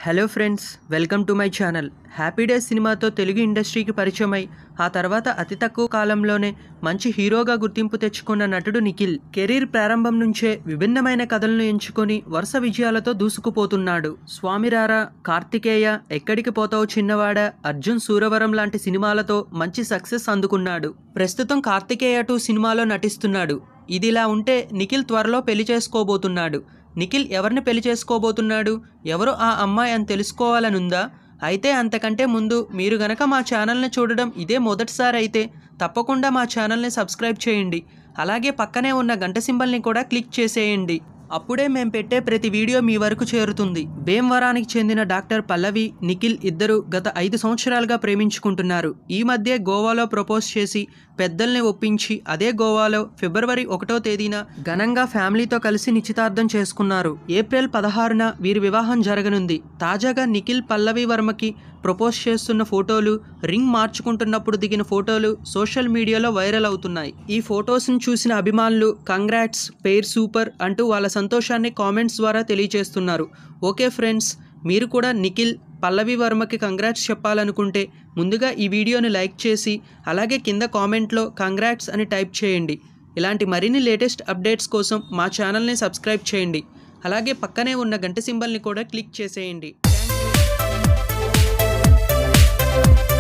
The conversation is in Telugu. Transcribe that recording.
hello friends welcome to my channel happy days సినిమాతో తెలుగు ఇండస్ట్రీకి పరిచయమై ఆ తర్వాత అతి తక్కువ కాలంలోనే మంచి హీరోగా గుర్తింపు తెచ్చుకున్న నటుడు నిఖిల్ కెరీర్ ప్రారంభం నుంచే విభిన్నమైన కథలను ఎంచుకొని వరుస విజయాలతో దూసుకుపోతున్నాడు స్వామిరారా కార్తికేయ ఎక్కడికి పోతావు చిన్నవాడ అర్జున్ సూరవరం లాంటి సినిమాలతో మంచి సక్సెస్ అందుకున్నాడు ప్రస్తుతం కార్తికేయ టూ సినిమాలో నటిస్తున్నాడు ఇదిలా ఉంటే నిఖిల్ త్వరలో పెళ్లి చేసుకోబోతున్నాడు నిఖిల్ ఎవరిని పెళ్లి చేసుకోబోతున్నాడు ఎవరు ఆ అమ్మాయి అని తెలుసుకోవాలనుందా అయితే అంతకంటే ముందు మీరు గనక మా ఛానల్ని చూడడం ఇదే మొదటిసారి అయితే తప్పకుండా మా ఛానల్ని సబ్స్క్రైబ్ చేయండి అలాగే పక్కనే ఉన్న గంట సింబల్ని కూడా క్లిక్ చేసేయండి అప్పుడే మేము పెట్టే ప్రతి వీడియో మీ వరకు చేరుతుంది భీమవరానికి చెందిన డాక్టర్ పల్లవి నిఖిల్ ఇద్దరు గత ఐదు సంవత్సరాలుగా ప్రేమించుకుంటున్నారు ఈ మధ్య గోవాలో ప్రపోజ్ చేసి పెద్దల్ని ఒప్పించి అదే గోవాలో ఫిబ్రవరి ఒకటో తేదీన ఘనంగా ఫ్యామిలీతో కలిసి నిశ్చితార్థం చేసుకున్నారు ఏప్రిల్ పదహారున వీరి వివాహం జరగనుంది తాజాగా నిఖిల్ పల్లవి వర్మకి ప్రపోజ్ చేస్తున్న ఫోటోలు రింగ్ మార్చుకుంటున్నప్పుడు దిగిన ఫోటోలు సోషల్ మీడియాలో వైరల్ అవుతున్నాయి ఈ ఫొటోస్ని చూసిన అభిమానులు కంగ్రాట్స్ పేర్ సూపర్ అంటూ వాళ్ళ సంతోషాన్ని కామెంట్స్ ద్వారా తెలియజేస్తున్నారు ఓకే ఫ్రెండ్స్ మీరు కూడా నిఖిల్ పల్లవి వర్మకి కంగ్రాట్స్ చెప్పాలనుకుంటే ముందుగా ఈ వీడియోని లైక్ చేసి అలాగే కింద కామెంట్లో కంగ్రాట్స్ అని టైప్ చేయండి ఇలాంటి మరిన్ని లేటెస్ట్ అప్డేట్స్ కోసం మా ఛానల్ని సబ్స్క్రైబ్ చేయండి అలాగే పక్కనే ఉన్న గంట సింబల్ని కూడా క్లిక్ చేసేయండి థ్యాంక్ యూ